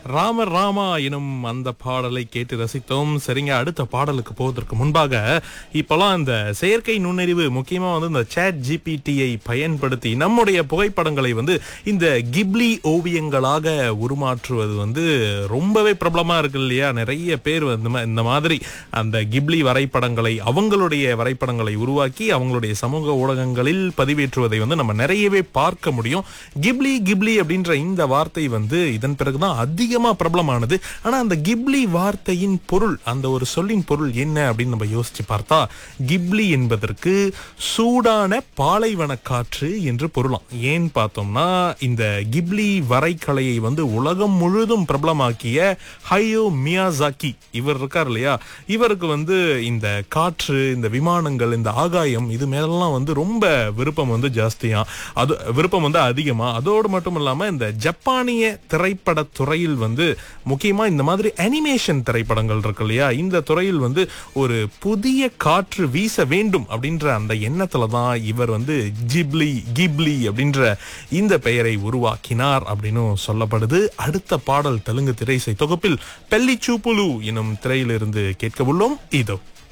ராம ராமா எனும் அந்த பாடலை கேட்டு ரசித்தோம் சரிங்க அடுத்த பாடலுக்கு போவதற்கு முன்பாக இப்போலாம் இந்த செயற்கை நுண்ணறிவு முக்கியமா வந்து இந்த சேட் ஜிபிடியை பயன்படுத்தி நம்முடைய புகைப்படங்களை வந்து இந்த கிப்லி ஓவியங்களாக உருமாற்றுவது வந்து ரொம்பவே பிரபலமா இருக்கு இல்லையா நிறைய பேர் வந்து ம- இந்த மாதிரி அந்த கிப்லி வரைபடங்களை அவங்களுடைய வரைபடங்களை உருவாக்கி அவங்களுடைய சமூக ஊடகங்களில் பதிவேற்றுவதை வந்து நம்ம நிறையவே பார்க்க முடியும் கிப்லி கிப்லி அப்படின்ற இந்த வார்த்தை வந்து இதன் பிறகுதான் அதிகமா பிரபலமானது ஆனா அந்த கிப்லி வார்த்தையின் பொருள் அந்த ஒரு சொல்லின் பொருள் என்ன அப்படின்னு நம்ம யோசிச்சு பார்த்தா கிப்லி என்பதற்கு சூடான பாலைவன காற்று என்று பொருளாம் ஏன் பார்த்தோம்னா இந்த கிப்லி வரைகலையை வந்து உலகம் முழுதும் பிரபலமாக்கிய ஹையோ மியாசாக்கி இவர் இருக்கார் இல்லையா இவருக்கு வந்து இந்த காற்று இந்த விமானங்கள் இந்த ஆகாயம் இது மேலெல்லாம் வந்து ரொம்ப விருப்பம் வந்து ஜாஸ்தியா அது விருப்பம் வந்து அதிகமா அதோடு மட்டும் இல்லாம இந்த ஜப்பானிய திரைப்பட துறையில் வந்து முக்கியமா இந்த மாதிரி அனிமேஷன் திரைப்படங்கள் இருக்கு இல்லையா இந்த துறையில் வந்து ஒரு புதிய காற்று வீச வேண்டும் அப்படின்ற அந்த எண்ணத்துல தான் இவர் வந்து ஜிப்லி கிப்லி அப்படின்ற இந்த பெயரை உருவாக்கினார் அப்படின்னு சொல்லப்படுது அடுத்த பாடல் தெலுங்கு திரைசை தொகுப்பில் பெல்லி சூப்புலு எனும் திரையிலிருந்து கேட்க உள்ளோம் இதோ